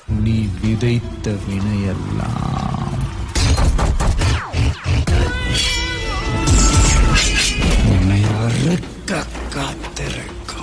நீ விதைத்த வினையெல்லாம் உன்னை அறுக்க காத்திருக்கும்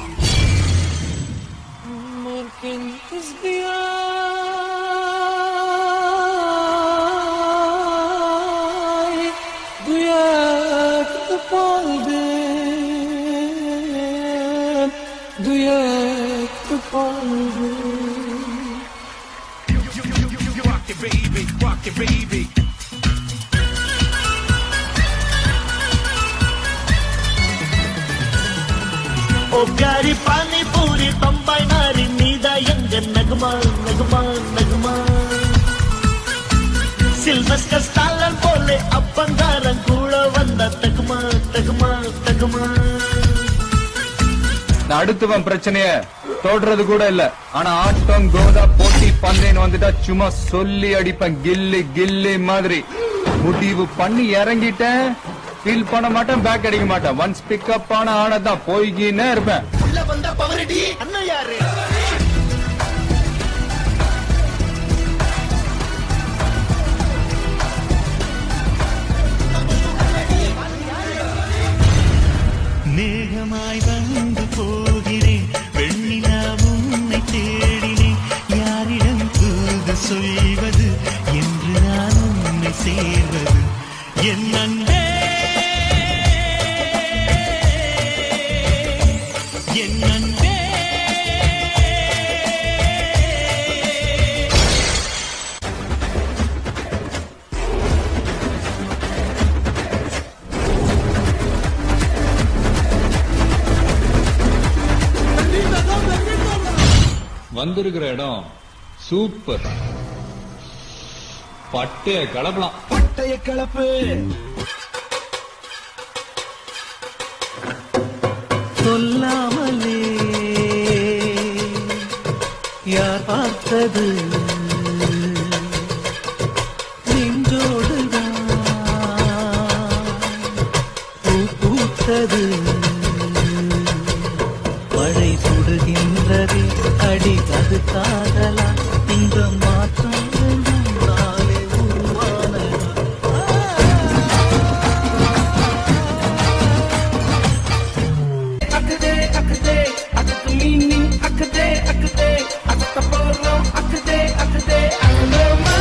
ஓ பியாரி பானி பூரி பம்பாய் நாரி நீதா எங்க நகுமா நகுமா நகுமா சில்வஸ்டர் ஸ்டாலர் போலே அப்பங்காரன் கூட வந்த தகுமா தகுமா தகுமா நான் அடுத்தவன் பிரச்சனைய தோடுறது கூட இல்ல ஆனா ஆட்டம் கோதா போட்டி பந்தேன்னு வந்துட்டா சும்மா சொல்லி அடிப்பேன் கில்லி கில்லி மாதிரி முடிவு பண்ணி இறங்கிட்டேன் ஃபீல் பண்ண மாட்டேன் பேக் அடிக்க மாட்டேன் ஒன்ஸ் பிக்கப் ஆன ஆனதான் போய்கின்னே இருப்பேன் உள்ள வந்த பவரடி அண்ணன் யாரு மேகமாய் வந்து போகிறேன் வெண்ணிலா உன்னை தேடினேன் யாரிடம் தூது சொல்வது என்று நான் உன்னை சேர்வது என் அன்பே என் அன்பே வந்திருக்கிற இடம் சூப்பர் பட்டைய கலப்பலாம் பட்டய கலப்பு சொல்லாமலே யார் பார்த்தது நெஞ்சோடுதான் பூ பூத்தது மழை சுடுகின்றது அடி அது காதலா இந்த மாற்றங்கள் நாளே உருவானதா அக்குதே அக்குதே அதுக்கு மீனிங் அக்குதே அக்குதே அதுக்கு போறோம் அக்குதே அக்குதே அக்குதேமா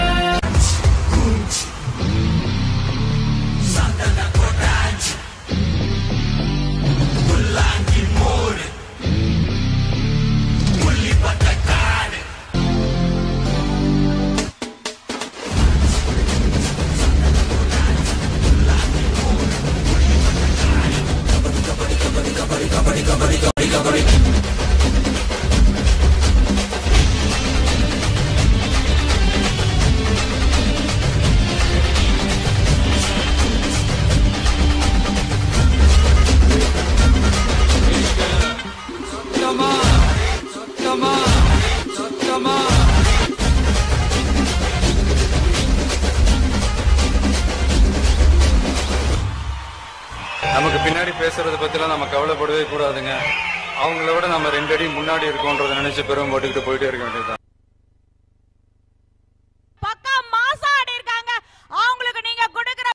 நமக்கு பின்னாடி பேசுறத பத்திலாம் நம்ம கவலைப்படவே கூடாதுங்க அவங்கள விட நம்ம ரெண்டு அடி முன்னாடி இருக்கோன்றதை நினைச்சு பெரும் போட்டுக்கிட்டு போயிட்டே இருக்க வேண்டியதுதான்